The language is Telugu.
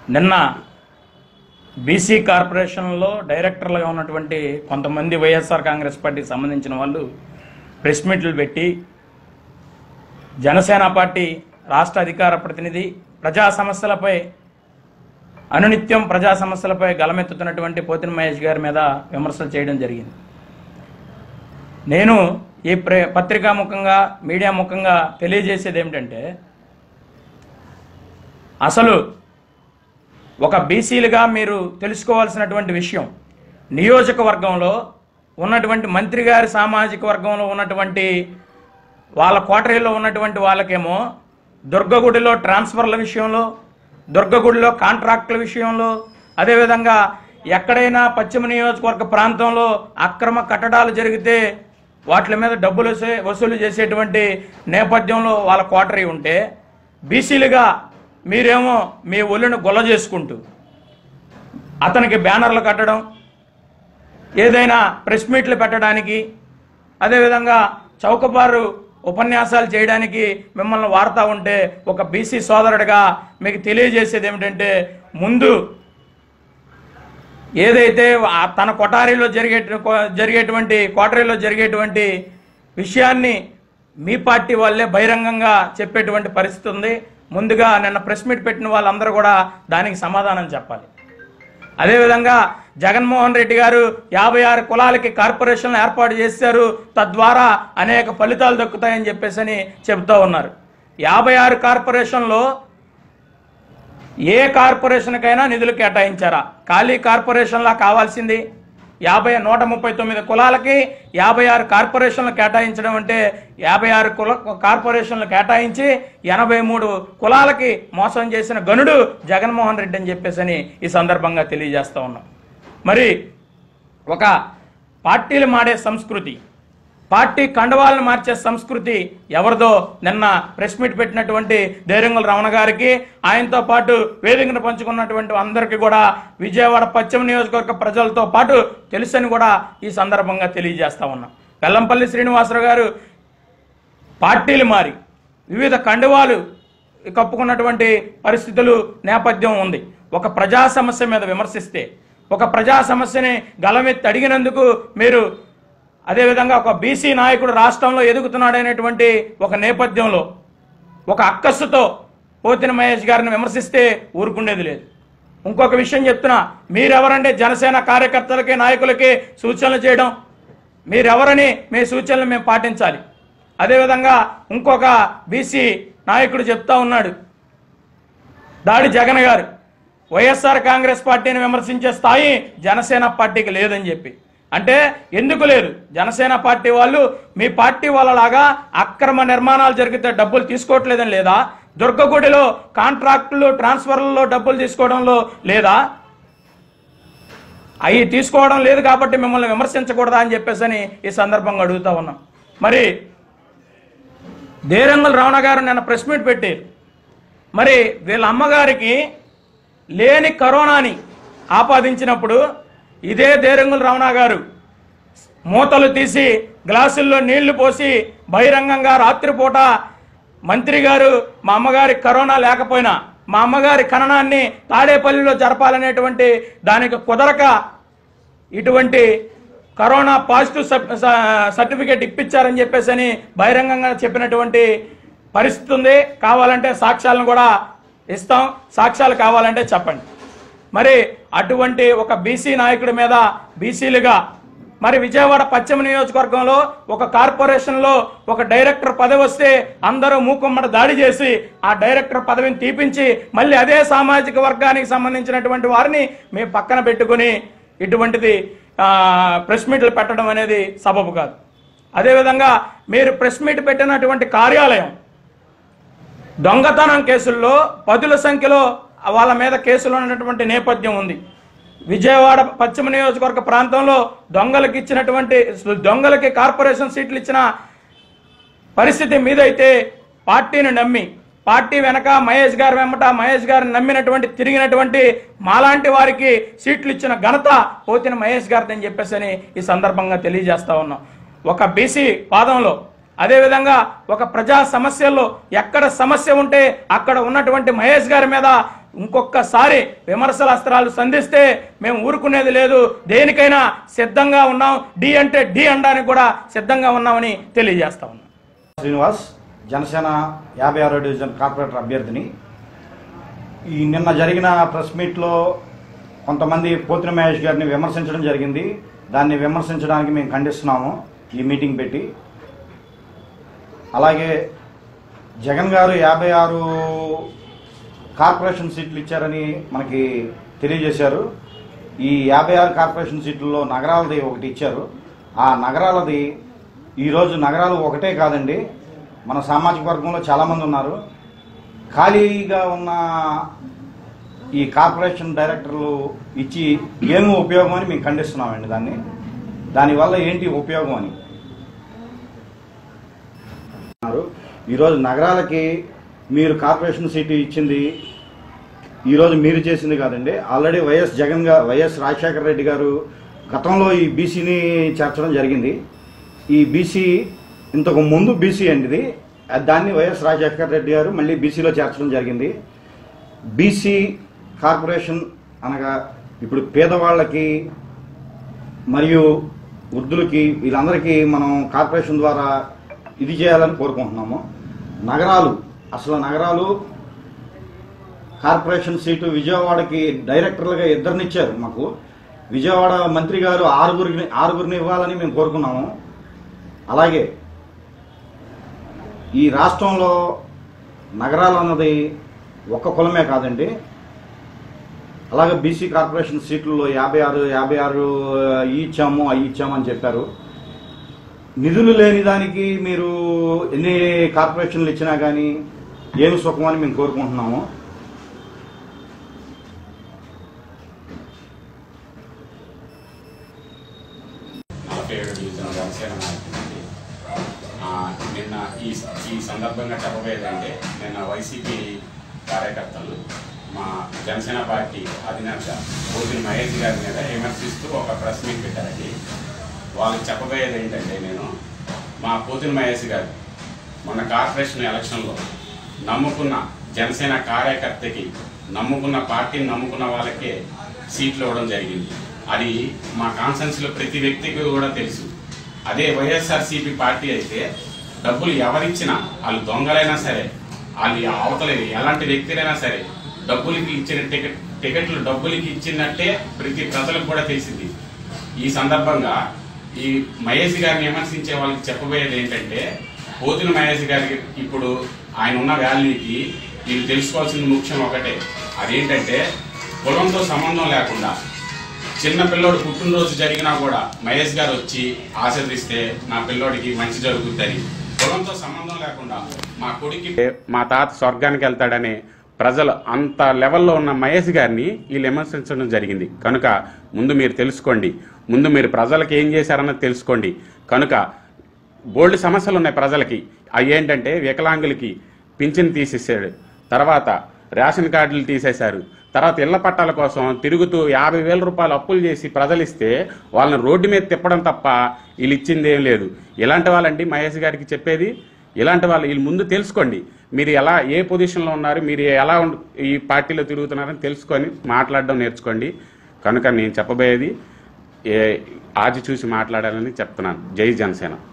నిన్న బీసీ కార్పొరేషన్లో డైరెక్టర్లుగా ఉన్నటువంటి కొంతమంది వైఎస్ఆర్ కాంగ్రెస్ పార్టీకి సంబంధించిన వాళ్ళు ప్రెస్ మీట్లు పెట్టి జనసేన పార్టీ రాష్ట్ర అధికార ప్రతినిధి ప్రజా సమస్యలపై అనునిత్యం ప్రజా సమస్యలపై గలమెత్తుతున్నటువంటి పోతిన మహేష్ గారి మీద విమర్శలు చేయడం జరిగింది నేను ఈ ప్ర పత్రికా ముఖంగా మీడియా ముఖంగా తెలియజేసేది ఏమిటంటే అసలు ఒక బీసీలుగా మీరు తెలుసుకోవాల్సినటువంటి విషయం నియోజకవర్గంలో ఉన్నటువంటి మంత్రి గారి సామాజిక వర్గంలో ఉన్నటువంటి వాళ్ళ కోటరీలో ఉన్నటువంటి వాళ్ళకేమో దుర్గగుడిలో ట్రాన్స్ఫర్ల విషయంలో దుర్గగుడిలో కాంట్రాక్టుల విషయంలో అదేవిధంగా ఎక్కడైనా పశ్చిమ నియోజకవర్గ ప్రాంతంలో అక్రమ కట్టడాలు జరిగితే వాటి మీద డబ్బులు వసే- వసూలు చేసేటువంటి నేపథ్యంలో వాళ్ళ కోటరీ ఉంటే బీసీలుగా మీరేమో మీ ఒళ్ళును గొల్ల చేసుకుంటూ అతనికి బ్యానర్లు కట్టడం ఏదైనా ప్రెస్ మీట్లు పెట్టడానికి అదేవిధంగా చౌకబారు ఉపన్యాసాలు చేయడానికి మిమ్మల్ని వాడుతూ ఉంటే ఒక బీసీ సోదరుడిగా మీకు తెలియజేసేది ఏమిటంటే ముందు ఏదైతే ఆ తన కొటారీలో జరిగే జరిగేటువంటి కోటరీలో జరిగేటువంటి విషయాన్ని మీ పార్టీ వాళ్ళే బహిరంగంగా చెప్పేటువంటి పరిస్థితి ఉంది ముందుగా నిన్న ప్రెస్ మీట్ పెట్టిన వాళ్ళందరూ కూడా దానికి సమాధానం చెప్పాలి అదేవిధంగా జగన్మోహన్ రెడ్డి గారు యాభై ఆరు కులాలకి కార్పొరేషన్లు ఏర్పాటు చేశారు తద్వారా అనేక ఫలితాలు దక్కుతాయని చెప్పేసి అని చెబుతూ ఉన్నారు యాభై ఆరు కార్పొరేషన్లో ఏ కార్పొరేషన్కైనా నిధులు కేటాయించారా ఖాళీ కార్పొరేషన్లా కావాల్సింది యాభై నూట ముప్పై తొమ్మిది కులాలకి యాభై ఆరు కార్పొరేషన్లు కేటాయించడం అంటే యాభై ఆరు కుల కార్పొరేషన్లు కేటాయించి ఎనభై మూడు కులాలకి మోసం చేసిన గనుడు జగన్మోహన్ రెడ్డి అని చెప్పేసి అని ఈ సందర్భంగా తెలియజేస్తా ఉన్నాం మరి ఒక పార్టీలు మాడే సంస్కృతి పార్టీ కండవాలను మార్చే సంస్కృతి ఎవరిదో నిన్న ప్రెస్ మీట్ పెట్టినటువంటి దేరంగుల రమణ గారికి ఆయనతో పాటు వేదికను పంచుకున్నటువంటి అందరికీ కూడా విజయవాడ పశ్చిమ నియోజకవర్గ ప్రజలతో పాటు తెలుసని కూడా ఈ సందర్భంగా తెలియజేస్తా ఉన్నాం వెల్లంపల్లి శ్రీనివాసరావు గారు పార్టీలు మారి వివిధ కండువాలు కప్పుకున్నటువంటి పరిస్థితులు నేపథ్యం ఉంది ఒక ప్రజా సమస్య మీద విమర్శిస్తే ఒక ప్రజా సమస్యని గలమెత్తి అడిగినందుకు మీరు అదేవిధంగా ఒక బీసీ నాయకుడు రాష్ట్రంలో ఎదుగుతున్నాడనేటువంటి ఒక నేపథ్యంలో ఒక అక్కస్సుతో పోతిన మహేష్ గారిని విమర్శిస్తే ఊరుకుండేది లేదు ఇంకొక విషయం చెప్తున్నా మీరెవరంటే జనసేన కార్యకర్తలకి నాయకులకి సూచనలు చేయడం మీరెవరని మీ సూచనలు మేము పాటించాలి అదేవిధంగా ఇంకొక బీసీ నాయకుడు చెప్తా ఉన్నాడు దాడి జగన్ గారు వైఎస్ఆర్ కాంగ్రెస్ పార్టీని విమర్శించే స్థాయి జనసేన పార్టీకి లేదని చెప్పి అంటే ఎందుకు లేదు జనసేన పార్టీ వాళ్ళు మీ పార్టీ వాళ్ళలాగా అక్రమ నిర్మాణాలు జరిగితే డబ్బులు తీసుకోవట్లేదని లేదా దుర్గగుడిలో కాంట్రాక్టులు ట్రాన్స్ఫర్లలో డబ్బులు తీసుకోవడంలో లేదా అవి తీసుకోవడం లేదు కాబట్టి మిమ్మల్ని విమర్శించకూడదా అని చెప్పేసి అని ఈ సందర్భంగా అడుగుతా ఉన్నాం మరి దేరంగుల రమణ గారు నిన్న ప్రెస్ మీట్ పెట్టారు మరి వీళ్ళ అమ్మగారికి లేని కరోనాని ఆపాదించినప్పుడు ఇదే దేరంగుల రమణ గారు మూతలు తీసి గ్లాసుల్లో నీళ్లు పోసి బహిరంగంగా రాత్రిపూట మంత్రి గారు మా అమ్మగారి కరోనా లేకపోయినా మా అమ్మగారి ఖననాన్ని తాడేపల్లిలో జరపాలనేటువంటి దానికి కుదరక ఇటువంటి కరోనా పాజిటివ్ సర్టి- స- సర్టిఫికేట్ ఇప్పించారని చెప్పేసి అని బహిరంగంగా చెప్పినటువంటి పరిస్థితి ఉంది కావాలంటే సాక్ష్యాలను కూడా ఇస్తాం సాక్ష్యాలు కావాలంటే చెప్పండి మరి అటువంటి ఒక బీసీ నాయకుడి మీద బీసీలుగా మరి విజయవాడ పశ్చిమ నియోజకవర్గంలో ఒక కార్పొరేషన్లో ఒక డైరెక్టర్ పదవి వస్తే అందరూ మూకుమ్మడి దాడి చేసి ఆ డైరెక్టర్ పదవిని తీపించి మళ్ళీ అదే సామాజిక వర్గానికి సంబంధించినటువంటి వారిని మేము పక్కన పెట్టుకుని ఇటువంటిది ఆ, ప్రెస్ మీట్లు పెట్టడం అనేది సబబు కాదు అదేవిధంగా మీరు ప్రెస్ మీట్ పెట్టినటువంటి కార్యాలయం దొంగతనం కేసుల్లో పదుల సంఖ్యలో వాళ్ళ మీద కేసులు ఉన్నటువంటి నేపథ్యం ఉంది విజయవాడ పశ్చిమ నియోజకవర్గ ప్రాంతంలో దొంగలకు ఇచ్చినటువంటి దొంగలకి కార్పొరేషన్ సీట్లు ఇచ్చిన పరిస్థితి మీదైతే పార్టీని నమ్మి పార్టీ వెనక మహేష్ గారు వెంబట మహేష్ గారిని నమ్మినటువంటి తిరిగినటువంటి మాలాంటి వారికి సీట్లు ఇచ్చిన ఘనత పోతిన మహేష్ గారిది అని చెప్పేసి అని ఈ సందర్భంగా తెలియజేస్తా ఉన్నాం ఒక బీసీ పాదంలో అదేవిధంగా ఒక ప్రజా సమస్యల్లో ఎక్కడ సమస్య ఉంటే అక్కడ ఉన్నటువంటి మహేష్ గారి మీద ఇంకొకసారి విమర్శల అస్త్రాలు సంధిస్తే మేము ఊరుకునేది లేదు దేనికైనా సిద్ధంగా ఉన్నాం డి అంటే డి అనడానికి కూడా సిద్ధంగా ఉన్నామని తెలియజేస్తా ఉన్నాం శ్రీనివాస్ జనసేన యాభై ఆరో డివిజన్ కార్పొరేటర్ అభ్యర్థిని ఈ నిన్న జరిగిన ప్రెస్ మీట్లో కొంతమంది పోతిన మహేష్ గారిని విమర్శించడం జరిగింది దాన్ని విమర్శించడానికి మేము ఖండిస్తున్నాము ఈ మీటింగ్ పెట్టి అలాగే జగన్ గారు యాభై ఆరు కార్పొరేషన్ సీట్లు ఇచ్చారని మనకి తెలియజేశారు ఈ యాభై ఆరు కార్పొరేషన్ సీట్లలో నగరాలది ఒకటి ఇచ్చారు ఆ నగరాలది ఈరోజు నగరాలు ఒకటే కాదండి మన సామాజిక వర్గంలో చాలామంది ఉన్నారు ఖాళీగా ఉన్న ఈ కార్పొరేషన్ డైరెక్టర్లు ఇచ్చి ఏమి ఉపయోగం అని మేము ఖండిస్తున్నామండి దాన్ని దానివల్ల ఏంటి ఉపయోగం అని అన్నారు. ఈరోజు నగరాలకి మీరు కార్పొరేషన్ సీటు ఇచ్చింది ఈరోజు మీరు చేసింది కాదండి ఆల్రెడీ వైఎస్ జగన్ గారు వైఎస్ రాజశేఖర రెడ్డి గారు గతంలో ఈ బీసీని చేర్చడం జరిగింది ఈ బీసీ ఇంతకు ముందు బీసీ అండి ఇది అది దాన్ని వైఎస్ రాజశేఖర రెడ్డి గారు మళ్ళీ బీసీలో చేర్చడం జరిగింది బీసీ కార్పొరేషన్ అనగా ఇప్పుడు పేదవాళ్ళకి మరియు వృద్ధులకి వీళ్ళందరికీ మనం కార్పొరేషన్ ద్వారా ఇది చేయాలని కోరుకుంటున్నాము నగరాలు అసలు నగరాలు కార్పొరేషన్ సీటు విజయవాడకి డైరెక్టర్లుగా ఇద్దరిని ఇచ్చారు మాకు విజయవాడ మంత్రి గారు ఆరుగురిని ఆరుగురిని ఇవ్వాలని మేము కోరుకున్నాము అలాగే ఈ రాష్ట్రంలో నగరాలు అన్నది ఒక్క కులమే కాదండి అలాగే బీసీ కార్పొరేషన్ సీట్లలో యాభై ఆరు యాభై ఆరు ఈ ఇచ్చాము అవి ఇచ్చాము అని చెప్పారు నిధులు లేని దానికి మీరు ఎన్ని కార్పొరేషన్లు ఇచ్చినా కానీ ఏమి సుఖమని మేము కోరుకుంటున్నాము నలభై ఏడు డివిజన్ జనసేన నాయకుడిని ఆ, నిన్న ఈ ఈ సందర్భంగా చెప్పబోయేదంటే నిన్న వైసీపీ కార్యకర్తలు మా జనసేన పార్టీ అధినేత పోతిన మహేష్ గారి మీద విమర్శిస్తూ ఒక ప్రెస్ మీట్ పెట్టారండి వాళ్ళకి చెప్పబోయేది ఏంటంటే నేను మా పోతిన మహేష్ గారు మొన్న కార్పొరేషన్ ఎలక్షన్లో నమ్ముకున్న జనసేన కార్యకర్తకి నమ్ముకున్న పార్టీని నమ్ముకున్న వాళ్ళకే సీట్లు ఇవ్వడం జరిగింది అది మా కాన్సెన్స్లో ప్రతి వ్యక్తికి కూడా తెలుసు అదే వైఎస్ఆర్సీపీ పార్టీ అయితే డబ్బులు ఎవరిచ్చినా వాళ్ళు దొంగలైనా సరే వాళ్ళు అవతల ఎలాంటి వ్యక్తులైనా సరే డబ్బులకి ఇచ్చిన టికెట్ టికెట్లు డబ్బులకి ఇచ్చినట్టే ప్రతి ప్రజలకు కూడా తెలిసింది ఈ సందర్భంగా ఈ మహేష్ గారిని విమర్శించే వాళ్ళకి చెప్పబోయేది ఏంటంటే పోతుల మహేష్ గారికి ఇప్పుడు ఆయన ఉన్న వాల్యూకి వీళ్ళు తెలుసుకోవాల్సింది ముఖ్యం ఒకటే అదేంటంటే కులంతో సంబంధం లేకుండా చిన్న పిల్లోడు పుట్టినరోజు జరిగినా కూడా మహేష్ గారు వచ్చి ఆశీర్దిస్తే నా పిల్లోడికి మంచి జరుగుద్దని కులంతో సంబంధం లేకుండా మా కొడుకు మా తాత స్వర్గానికి వెళ్తాడని ప్రజలు అంత లెవెల్లో ఉన్న మహేష్ గారిని వీళ్ళు విమర్శించడం జరిగింది కనుక ముందు మీరు తెలుసుకోండి ముందు మీరు ప్రజలకు ఏం చేశారన్నది తెలుసుకోండి కనుక బోల్డ్ సమస్యలు ఉన్నాయి ప్రజలకి అవి ఏంటంటే వికలాంగులకి పింఛన్ తీసేసాడు తర్వాత రేషన్ కార్డులు తీసేశారు తర్వాత ఇళ్ల పట్టాల కోసం తిరుగుతూ యాభై వేల రూపాయలు అప్పులు చేసి ప్రజలు ఇస్తే వాళ్ళని రోడ్డు మీద తిప్పడం తప్ప వీళ్ళు ఇచ్చింది ఏం లేదు ఇలాంటి వాళ్ళండి మహేష్ గారికి చెప్పేది ఇలాంటి వాళ్ళు వీళ్ళు ముందు తెలుసుకోండి మీరు ఎలా ఏ పొజిషన్లో ఉన్నారు మీరు ఎలా ఉం- ఈ పార్టీలో తిరుగుతున్నారని తెలుసుకొని మాట్లాడడం నేర్చుకోండి కనుక నేను చెప్పబోయేది ఏ ఆచి చూసి మాట్లాడాలని చెప్తున్నాను జై జనసేన